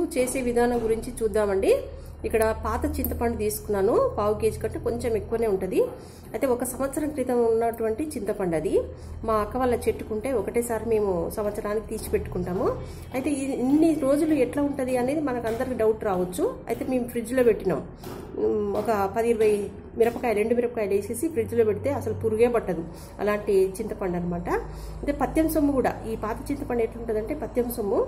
చేసే విధానం గురించి చూద్దామండి ఇక్కడ పాత చింతపండు తీసుకున్నాను పావు కేజీ కంటే కొంచెం ఎక్కువనే ఉంటుంది అయితే ఒక సంవత్సరం క్రితం ఉన్నటువంటి చింతపండు అది మా అక్క వాళ్ళ చెట్టుకుంటే ఒకటేసారి మేము సంవత్సరానికి తీసి పెట్టుకుంటాము అయితే ఇది ఇన్ని రోజులు ఎట్లా ఉంటుంది అనేది మనకు అందరికి డౌట్ రావచ్చు అయితే మేము ఫ్రిడ్జ్లో పెట్టినాం ఉమ్, ఒక పది ఇరవై మిరపకాయ రెండు మిరపకాయలు వేసేసి ఫ్రిడ్జ్లో పెడితే అసలు పురుగే పట్టదు అలాంటి చింతపండు అనమాట అయితే పత్యం సొమ్ము కూడా ఈ పాత చింతపండు ఎట్లుంటుందంటే పత్యం సొమ్ము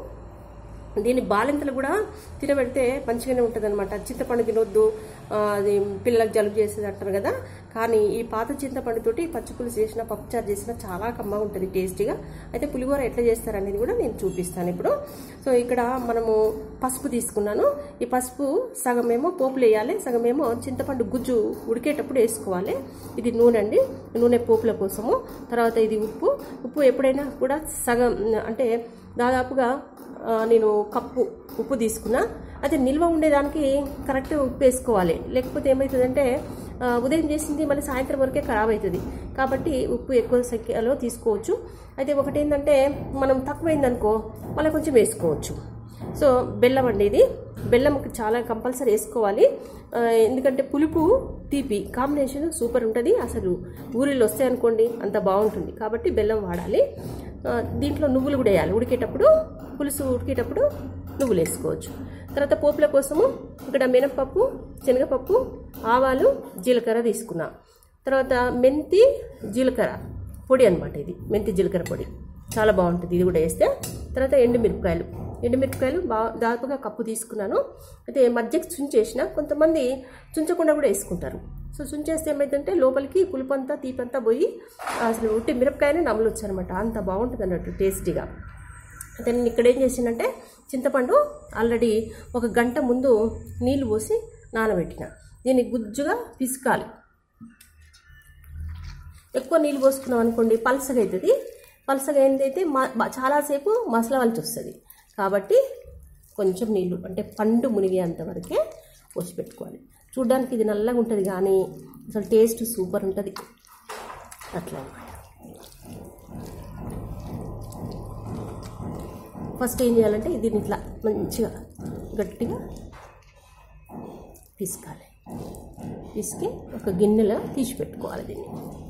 దీన్ని బాలింతలు కూడా తినబెడితే మంచిగానే ఉంటుంది అనమాట చింతపండు తినొద్దు ఆ, అది పిల్లలకు జలుబు చేసేది అంటారు కదా కానీ ఈ పాత చింతపండుతోటి పచ్చిపులుసు చేసిన పప్పుచారు చేసిన చాలా కమ్మగా ఉంటుంది టేస్టీగా అయితే పులిహోర ఎట్లా చేస్తారు అనేది కూడా నేను చూపిస్తాను ఇప్పుడు సో ఇక్కడ మనము పసుపు తీసుకున్నాను ఈ పసుపు సగం ఏమో పోపులు వేయాలి సగం ఏమో చింతపండు గుజ్జు ఉడికేటప్పుడు వేసుకోవాలి ఇది నూనె అండి నూనె పోపుల కోసము తర్వాత ఇది ఉప్పు ఉప్పు ఎప్పుడైనా కూడా సగం అంటే దాదాపుగా ఆ, నేను కప్పు ఉప్పు తీసుకున్నా అయితే నిల్వ ఉండేదానికి కరెక్ట్ ఉప్పు వేసుకోవాలి లేకపోతే ఏమవుతుందంటే ఆ, ఉదయం చేసింది మళ్ళీ సాయంత్రం వరకే ఖరాబ్ అవుతుంది కాబట్టి ఉప్పు ఎక్కువ సంఖ్యలో తీసుకోవచ్చు అయితే ఒకటి ఏంటంటే మనం తక్కువైందనుకో మళ్ళీ కొంచెం వేసుకోవచ్చు సో బెల్లం అండి ఇది బెల్లం చాలా కంపల్సరీ వేసుకోవాలి ఆ, ఎందుకంటే పులుపు తీపి కాంబినేషన్ సూపర్ ఉంటుంది అసలు ఊరిలో వస్తాయనుకోండి అంత బాగుంటుంది కాబట్టి బెల్లం వాడాలి ఆ, దీంట్లో నువ్వులు కూడా వేయాలి ఉడికేటప్పుడు పులుసు ఉడికేటప్పుడు నువ్వులు వేసుకోవచ్చు తర్వాత పోపుల కోసము ఇక్కడ మినపప్పు శనగపప్పు ఆవాలు జీలకర్ర తీసుకున్నా తర్వాత మెంతి జీలకర్ర పొడి అనమాట ఇది మెంతి జీలకర్ర పొడి చాలా బాగుంటుంది ఇది కూడా వేస్తే తర్వాత ఎండుమిరపకాయలు ఎండుమిరపకాయలు బాగా దాదాపుగా కప్పు తీసుకున్నాను అయితే మధ్యకి చుంచేసిన కొంతమంది చుంచకుండా కూడా వేసుకుంటారు సో చుంచేస్తే ఏమైందంటే లోపలికి పులుపంతా తీపంతా పోయి అసలు ఉట్టి మిరపకాయనే నమ్మలొచ్చు అనమాట అంత బాగుంటుంది అన్నట్టు టేస్టీగా అయితే నేను ఇక్కడ ఏం చేసిందంటే చింతపండు ఆల్రెడీ ఒక గంట ముందు నీళ్లు పోసి నానబెట్టిన దీన్ని గుజ్జుగా పిసకాలి ఎక్కువ నీళ్ళు పోసుకున్నాం అనుకోండి పలసగా అవుతుంది పలసగా ఏంటైతే మా చాలాసేపు మసలవలసి వస్తుంది కాబట్టి కొంచెం నీళ్ళు అంటే పండు మునిగేంత వరకే పోసి పెట్టుకోవాలి చూడ్డానికి ఇది నల్లగా ఉంటుంది కానీ అసలు టేస్ట్ సూపర్ ఉంటుంది అట్లా అన్నమాట ఫస్ట్ ఏం చేయాలంటే దీన్ని ఇట్లా మంచిగా గట్టిగా పిసకాలి పిసికి ఒక గిన్నెలో తీసి పెట్టుకోవాలి దీన్ని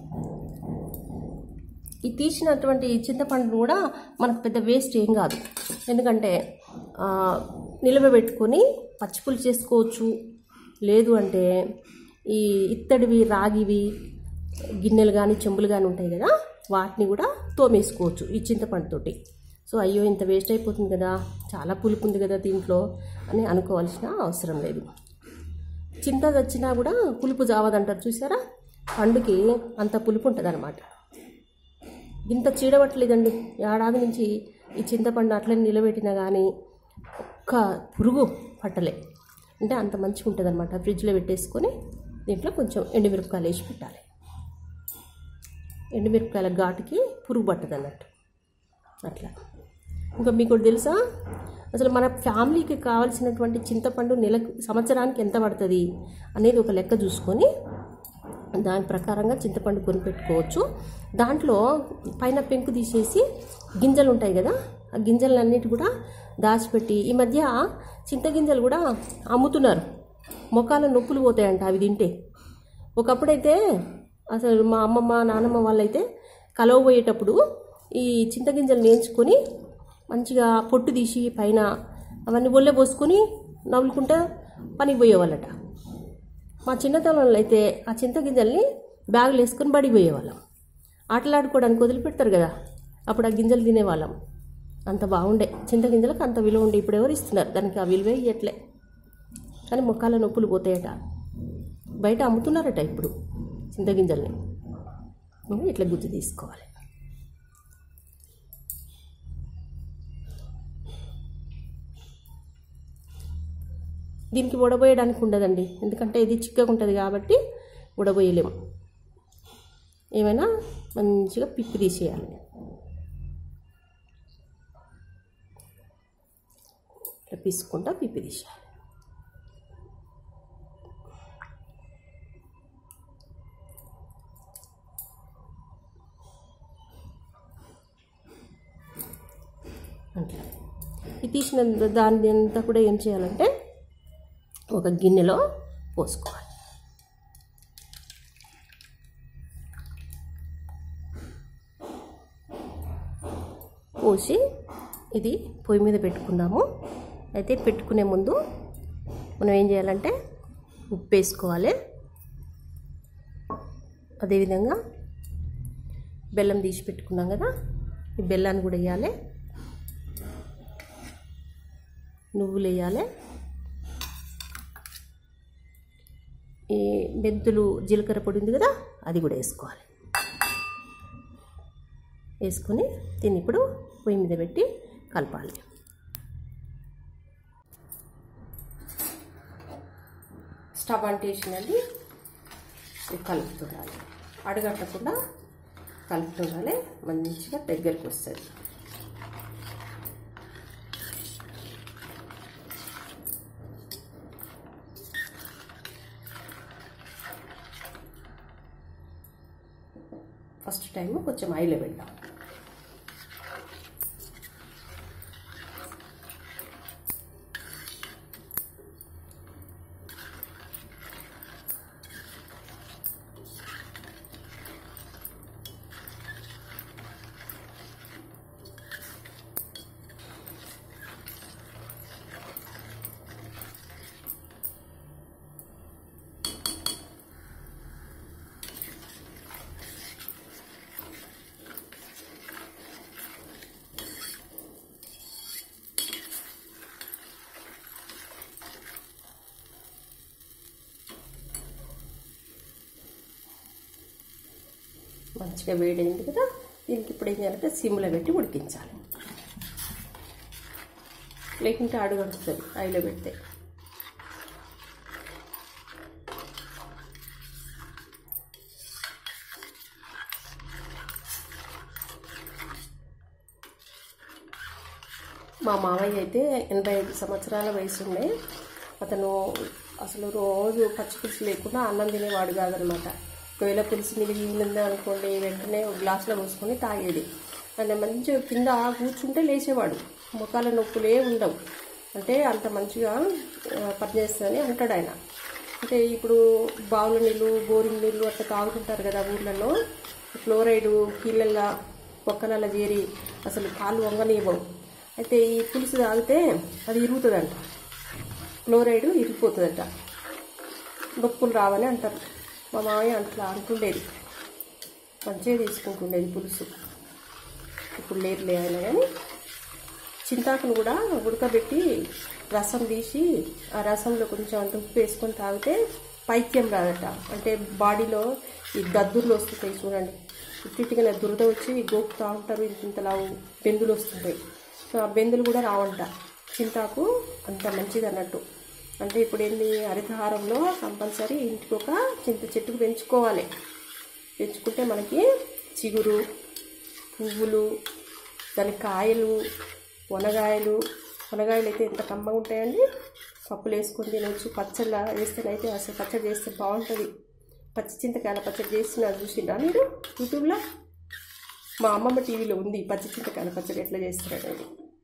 ఈ తీసినటువంటి చింతపండు కూడా మనకు పెద్ద వేస్ట్ ఏం కాదు ఎందుకంటే ఆ, నిలబెట్టుకొని పచ్చిపులు చేసుకోవచ్చు లేదు అంటే ఈ ఇత్తడివి రాగివి గిన్నెలు కానీ చెంబులు కానీ ఉంటాయి కదా వాటిని కూడా తోమేసుకోవచ్చు ఈ చింతపండుతోటి సో అయ్యో ఇంత వేస్ట్ అయిపోతుంది కదా చాలా పులుపు ఉంది కదా దీంట్లో అని అనుకోవాల్సిన అవసరం లేదు చింత తెచ్చినా కూడా పులుపు జావదంటారు చూసారా పండుకి అంత పులుపు ఉంటుంది అనమాట ఇంత చీడబట్టలేదండి ఏడాది నుంచి ఈ చింతపండు అట్లనే నిలబెట్టినా కానీ ఒక్క పురుగు పట్టలే అంటే అంత మంచిగా ఉంటుంది అనమాట ఫ్రిడ్జ్లో పెట్టేసుకొని దీంట్లో కొంచెం ఎండుమిరపకాయలు వేసి పెట్టాలి ఎండుమిరపకాయల ఘాటుకి పురుగు పట్టదు అన్నట్టు అట్లా ఇంకా మీకు ఒకటి తెలుసా అసలు మన ఫ్యామిలీకి కావాల్సినటువంటి చింతపండు నెలకు సంవత్సరానికి ఎంత పడుతుంది అనేది ఒక లెక్క చూసుకొని దాని ప్రకారంగా చింతపండు కొని పెట్టుకోవచ్చు దాంట్లో పైన పెంకు తీసేసి గింజలు ఉంటాయి కదా ఆ గింజలన్నిటి కూడా దాచిపెట్టి ఈ మధ్య చింతగింజలు కూడా అమ్ముతున్నారు మొఖాల నొప్పులు పోతాయంట అవి తింటే ఒకప్పుడైతే అసలు మా అమ్మమ్మ నానమ్మ వాళ్ళైతే కలవ పోయేటప్పుడు ఈ చింతగింజలు నేర్చుకొని మంచిగా పొట్టు తీసి పైన అవన్నీ ఒళ్ళే పోసుకొని నవ్వులుకుంటా పనికి పోయేవాళ్ళట మా చిన్నతనంలో అయితే ఆ చింతగింజల్ని బ్యాగులు వేసుకొని బడికి పోయేవాళ్ళం ఆటలాడుకోవడానికి వదిలిపెడతారు కదా అప్పుడు ఆ గింజలు తినేవాళ్ళం అంత బాగుండే చింతగింజలకు అంత విలువ ఉండే ఇప్పుడు ఎవరు ఇస్తున్నారు దానికి ఆ విలువే ఇవ్వట్లే కానీ మొక్కల నొప్పులు పోతాయట బయట అమ్ముతున్నారట ఇప్పుడు చింతగింజల్ని ఉమ్, ఇట్లా గుజ్జు తీసుకోవాలి దీనికి ఉడబోయడానికి ఉండదండి ఎందుకంటే ఇది చిక్కగా ఉంటుంది కాబట్టి ఉడబోయలేము ఏమైనా మంచిగా పిప్పి తీసేయాలి ఇట్లా పిసుకుంటా పిప్పి తీసేయాలి అట్లా ఈ తీసిన దాని అంతా కూడా ఏం చేయాలంటే ఒక గిన్నెలో పోసుకోవాలి పోసి ఇది పొయ్యి మీద పెట్టుకుందాము అయితే పెట్టుకునే ముందు మనం ఏం చేయాలంటే ఉప్పు వేసుకోవాలి అదేవిధంగా బెల్లం తీసి పెట్టుకున్నాం కదా ఈ బెల్లాన్ని కూడా వేయాలి నువ్వులు వేయాలి ఈ మెంతులు జీలకర్ర పొడి ఉంది కదా అది కూడా వేసుకోవాలి వేసుకొని దీన్ని ఇప్పుడు పొయ్యి మీద పెట్టి కలపాలి స్టవ్ అంటేసినది కలుపుతుండాలి అడగట్టకుండా కలుపుతుండాలి మంచిగా దగ్గరికి వస్తుంది ఫస్ట్ టైం కొంచెం ఆయిల్ పెడదాం మంచిగా వేడైంది కదా దీనికి ఇప్పుడు ఏం చేయాలంటే సిమ్లో పెట్టి ఉడికించాలి లేకుంటే అడుగడుతుంది ఆయిలో పెడితే మా మామయ్య అయితే ఎనభై ఐదు సంవత్సరాల వయసు ఉండే అతను అసలు రోజు పచ్చి పులుసు లేకుండా అన్నం తినేవాడు కాదనమాట ఒకవేళ పులుసు మిగిలింది అనుకోండి వెంటనే ఒక గ్లాసులో పోసుకొని తాగేది ఆయన మంచిగా కింద కూర్చుంటే లేచేవాడు ముఖాల నొప్పులే ఉండవు అంటే అంత మంచిగా ఆ, పనిచేస్తుందని అంటాడు ఆయన అంటే ఇప్పుడు బావుల నీళ్ళు బోరింగ్ నీళ్ళు అట్లా తాగుతుంటారు కదా ఊర్లలో ఫ్లోరైడ్ కీళ్ళల్లో పొక్కలలో చేరి అసలు కాళ్ళు వంగనివ్వవు అయితే ఈ పులుసు తాగితే అది ఇరుగుతుందంట క్లోరైడ్ ఇరిగిపోతుందట నొప్పులు రావని అంటారు మా మామయ్య అట్లా అంటుండేది మంచిగా తీసుకుంటుండేది పులుసు ఇప్పుడు లేరులే ఆయన కానీ చింతాకును కూడా ఉడకబెట్టి రసం తీసి ఆ రసంలో కొంచెం అంత ఉప్పు వేసుకొని తాగితే పైత్యం రాదట అంటే బాడీలో ఈ దద్దుర్లు వస్తుంటాయి చూడండి ఇట్టిగా దురద వచ్చి గోపుతా ఉంటారు ఇంత ఇంతలా బెందులు వస్తుంటాయి సో ఆ బెందులు కూడా రావంట చింతాకు అంత మంచిది అన్నట్టు అంటే ఇప్పుడు ఏంది హరితహారంలో కంపల్సరీ ఇంటికి ఒక చింత చెట్టుకు పెంచుకోవాలి పెంచుకుంటే మనకి చిగురు పువ్వులు దాని కాయలు వనగాయలు వనగాయలు అయితే ఎంత కమ్మగా ఉంటాయండి పప్పులు వేసుకొని తినొచ్చు పచ్చళ్ళ వేస్తేనైతే అసలు పచ్చడి చేస్తే బాగుంటుంది పచ్చి చింతకాయల పచ్చడి చేసిన చూసిండ్రా మీరు యూట్యూబ్లో మా అమ్మమ్మ టీవీలో ఉంది పచ్చి చింతకాయల పచ్చడి ఎట్లా చేస్తారనేది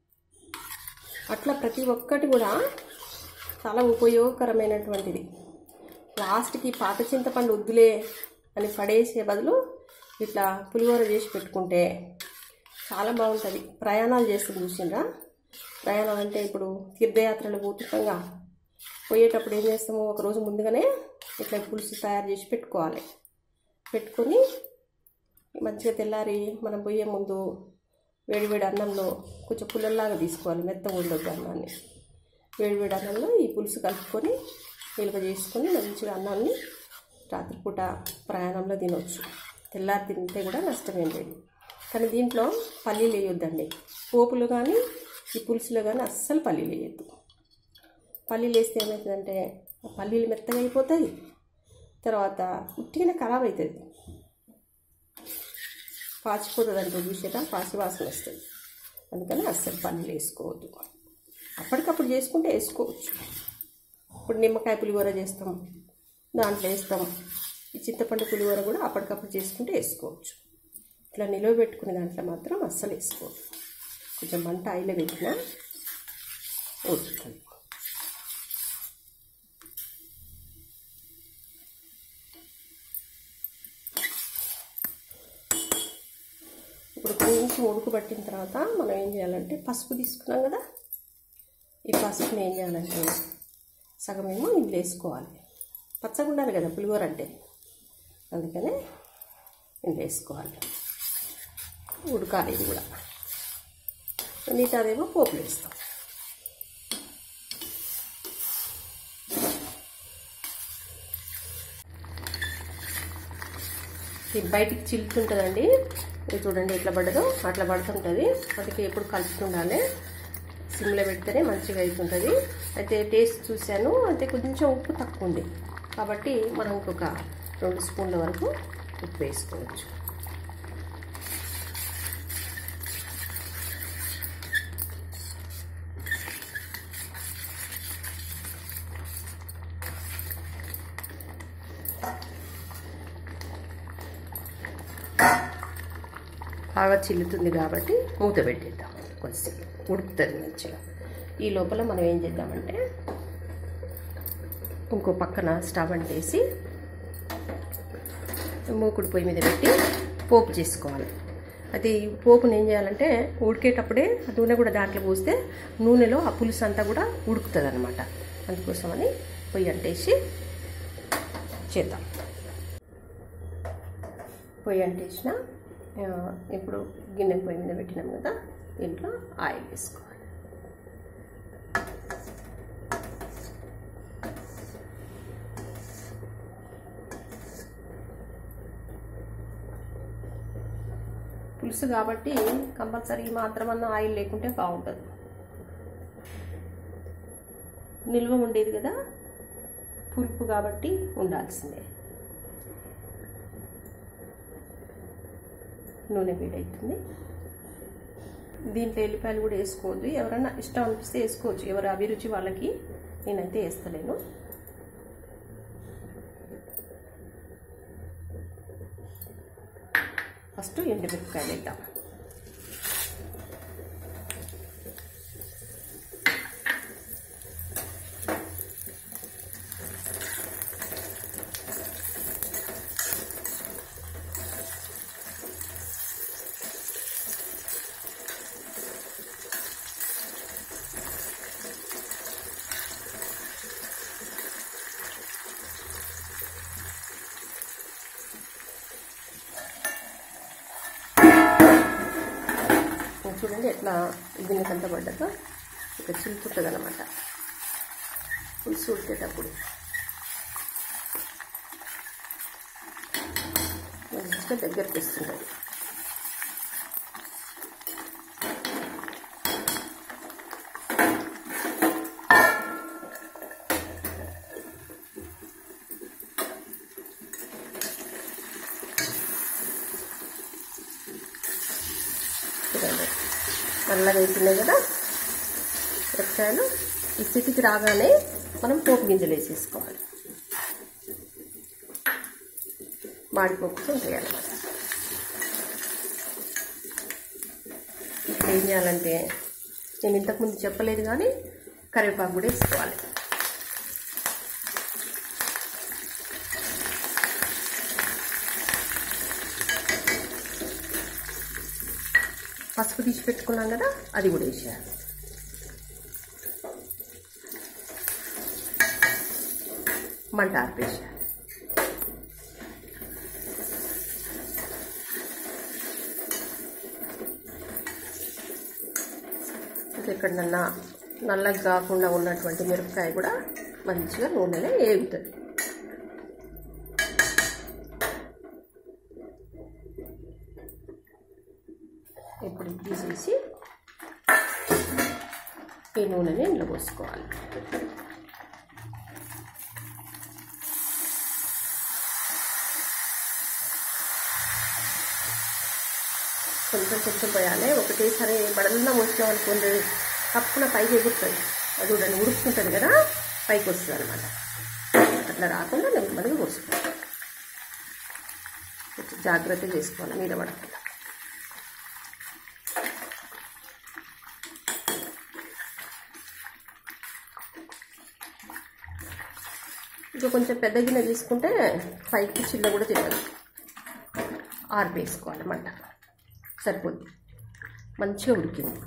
అట్లా ప్రతి ఒక్కటి కూడా చాలా ఉపయోగకరమైనటువంటిది లాస్ట్కి పాత చింతపండు వద్దులే అని పడేసే బదులు ఇట్లా పులిహోర చేసి పెట్టుకుంటే చాలా బాగుంటుంది ప్రయాణాలు చేస్తుంది చూసిండ్రా ప్రయాణం అంటే ఇప్పుడు తీర్థయాత్రలు పోతుండగా పోయేటప్పుడు ఏం చేస్తాము ఒక రోజు ముందుగానే ఇట్లా పులుసు తయారు చేసి పెట్టుకోవాలి పెట్టుకొని మంచిగా తెల్లారి మనం పోయే ముందు వేడివేడి అన్నంలో కొంచెం పుల్లల్లాగా తీసుకోవాలి మెత్తగా ఉండొద్దు అన్నాన్ని వేడివేడి అన్నంలో ఈ పులుసు కలుపుకొని నిల్వ చేసుకొని మంచిగా అన్నాన్ని రాత్రిపూట ప్రయాణంలో తినవచ్చు తెల్లారి తింటే కూడా నష్టమేం లేదు కానీ దీంట్లో పల్లీలు వేయొద్దండి పోపులు కానీ ఈ పులుసులో కానీ అస్సలు పల్లీలు వేయొద్దు పల్లీలు వేస్తే ఏమవుతుందంటే ఆ పల్లీలు మెత్తగా అయిపోతాయి తర్వాత ఉట్టిగానే ఖరాబ్ అవుతుంది పాచిపోతుంది అంటే చూసేట పాచి వాసన వస్తుంది అందుకని అస్సలు పల్లీలు వేసుకోవద్దు అప్పటికప్పుడు చేసుకుంటే వేసుకోవచ్చు ఇప్పుడు నిమ్మకాయ పులిహోర చేస్తాం దాంట్లో వేస్తాం ఈ చింతపండు పులిహోర కూడా అప్పటికప్పుడు చేసుకుంటే వేసుకోవచ్చు ఇట్లా నిలవ పెట్టుకునే దాంట్లో మాత్రం అస్సలు వేసుకోవద్దు కొంచెం మంట ఆయిలో పెట్టిన ఉడుకుతుంది ఇప్పుడు కొంచెం ఉడుకు పట్టిన తర్వాత మనం ఏం చేయాలంటే పసుపు తీసుకున్నాం కదా ఈ పసుపుని ఏం చేయాలంటే సగమేమో ఇందులో వేసుకోవాలి పచ్చగా ఉండాలి కదా పులిహోర అంటే అందుకనే ఇందులో వేసుకోవాలి ఉడకాలి ఇది కూడా మిగతాదేమో పోపులు వేస్తాం ఇది బయటికి చిల్లుతుంటుందండి ఇది చూడండి ఎట్లా పడ్డదో అట్లా పడుతుంటుంది అందుకే ఎప్పుడు కలుపుతుండాలి సిమ్లో పెడితేనే మంచిగా అవుతుంటుంది అయితే టేస్ట్ చూశాను అయితే కొంచెం ఉప్పు తక్కువ ఉంది కాబట్టి మనం ఇంకొక రెండు స్పూన్ల వరకు ఉప్పు వేసుకోవచ్చు బాగా చిల్లుతుంది కాబట్టి మూత పెట్టేద్దాం కొంచెం ఉడుకుతుంది మంచిగా ఈ లోపల మనం ఏం చేద్దామంటే ఇంకో పక్కన స్టవ్ అంటేసి మూకుడు పొయ్యి మీద పెట్టి పోపు చేసుకోవాలి అది పోపుని ఏం చేయాలంటే ఉడికేటప్పుడే నూనె కూడా దాంట్లో పోస్తే నూనెలో ఆ పులుసు అంతా కూడా ఉడుకుతుంది అనమాట అందుకోసమని పొయ్యి అంటేసి చేద్దాం పొయ్యి అంటేసిన ఇప్పుడు గిన్నె పొయ్యి మీద పెట్టినాం కదా దీంట్లో ఆయిల్ వేసుకోవాలి పులుసు కాబట్టి కంపల్సరీ మాత్రమన్నా ఆయిల్ లేకుంటే బాగుంటుంది నిల్వ ఉండేది కదా పులుపు కాబట్టి ఉండాల్సిందే నూనె వేడవుతుంది దీంట్లో ఎల్లిపాయలు కూడా వేసుకోవద్దు ఎవరన్నా ఇష్టం అనిపిస్తే వేసుకోవచ్చు ఎవరి అభిరుచి వాళ్ళకి నేనైతే వేస్తలేను ఫస్ట్ ఎండుమిరపకాయలు వేద్దాం చూడండి ఎట్లా గిన్నె కంత పడ్డాక ఇక చిలుపుతుంది అనమాట పులుసు ఉడికేటప్పుడు మంచిగా దగ్గరకు వస్తుంటుంది చూడండి నల్లగా అవుతున్నాయి కదా మిరపకాయలు ఈ స్థితికి రాగానే మనం పోపు గింజలు వేసేసుకోవాలి మాడిపోకుండా ఉంటాయి అన్నమాట ఇప్పుడు ఏం చేయాలంటే నేను ఇంతకుముందు చెప్పలేదు కానీ కరివేపాకు కూడా వేసుకోవాలి పసుపు తీసి పెట్టుకున్నాం కదా అది కూడా వేసేయాలి మంట ఆర్పేసేయాలి ఎక్కడన్నా నల్లగా కాకుండా ఉన్నటువంటి మిరపకాయ కూడా మంచిగా నూనెలో ఏగుతుంది ఇప్పుడు తీసేసి ఈ నూనెని ఇంట్లో పోసుకోవాలి కొంచెం కొంచెం పోయాలి ఒకటేసారి బడలన్నా పోసినాం అనుకోండి తప్పున పైకి ఎగురుతుంది అది చూడండి ఉడుకుతుంటుంది కదా పైకి వస్తుంది అనమాట అట్లా రాకుండా నెమ్మదిగా పోసుకోవాలి కొంచెం జాగ్రత్త చేసుకోవాలి మీద పడకుండా ఇంకా కొంచెం పెద్ద గిన్నె తీసుకుంటే పైకి చిల్ల కూడా తినదు ఆరిపేసుకోవాలన్నమాట సరిపోద్ది మంచిగా ఉడికింది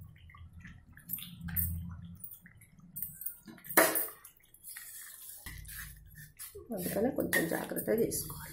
అందుకనే కొంచెం జాగ్రత్తగా చేసుకోవాలి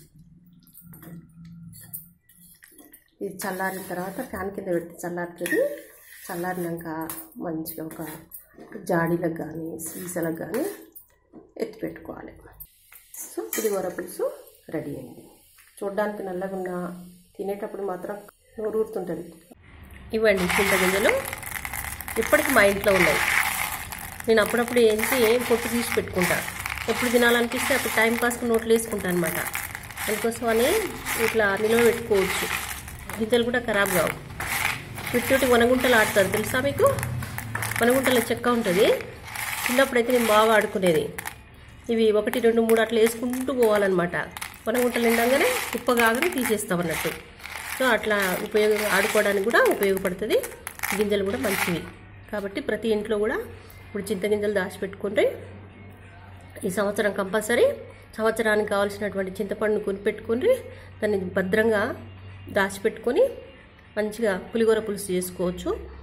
ఇది చల్లారిన తర్వాత ఫ్యాన్ కింద పెడితే చల్లారుతుంది చల్లారినాక మంచిగా ఒక జాడీలకు కానీ సీసాలకు కానీ ఎత్తి పెట్టుకోవాలి సో పులిహోర పులుసు రెడీ అయింది చూడడానికి నల్లగా ఉన్న తినేటప్పుడు మాత్రం నోరూరుతుంటుంది ఇవ్వండి చింతగింజలు ఇప్పటికి మా ఇంట్లో ఉన్నాయి నేను అప్పుడప్పుడు ఏంటి పొట్టు తీసి పెట్టుకుంటా ఎప్పుడు తినాలనిపిస్తే అప్పుడు టైం పాస్కి నోట్లు వేసుకుంటాను అనమాట అందుకోసం అని ఇట్లా నిల్వ పెట్టుకోవచ్చు గింజలు కూడా ఖరాబ్ కావు వీటితోటి వనగుంటలు ఆడతారు తెలుసా మీకు వనగుంటల చెక్క ఉంటుంది చిన్నప్పుడైతే నేను బాగా ఆడుకునేది ఇవి ఒకటి రెండు మూడు అట్లా వేసుకుంటూ పోవాలన్నమాట వనగుంటలు నిండంగానే ఉప్ప కాగానే తీసేస్తాం అన్నట్టు సో అట్లా ఉపయోగ ఆడుకోవడానికి కూడా ఉపయోగపడుతుంది గింజలు కూడా మంచివి కాబట్టి ప్రతి ఇంట్లో కూడా ఇప్పుడు చింతగింజలు దాచిపెట్టుకుంటే ఈ సంవత్సరం కంపల్సరీ సంవత్సరానికి కావాల్సినటువంటి చింతపండును కొనిపెట్టుకొని దాన్ని భద్రంగా దాచిపెట్టుకొని మంచిగా పులిహోర పులుసు చేసుకోవచ్చు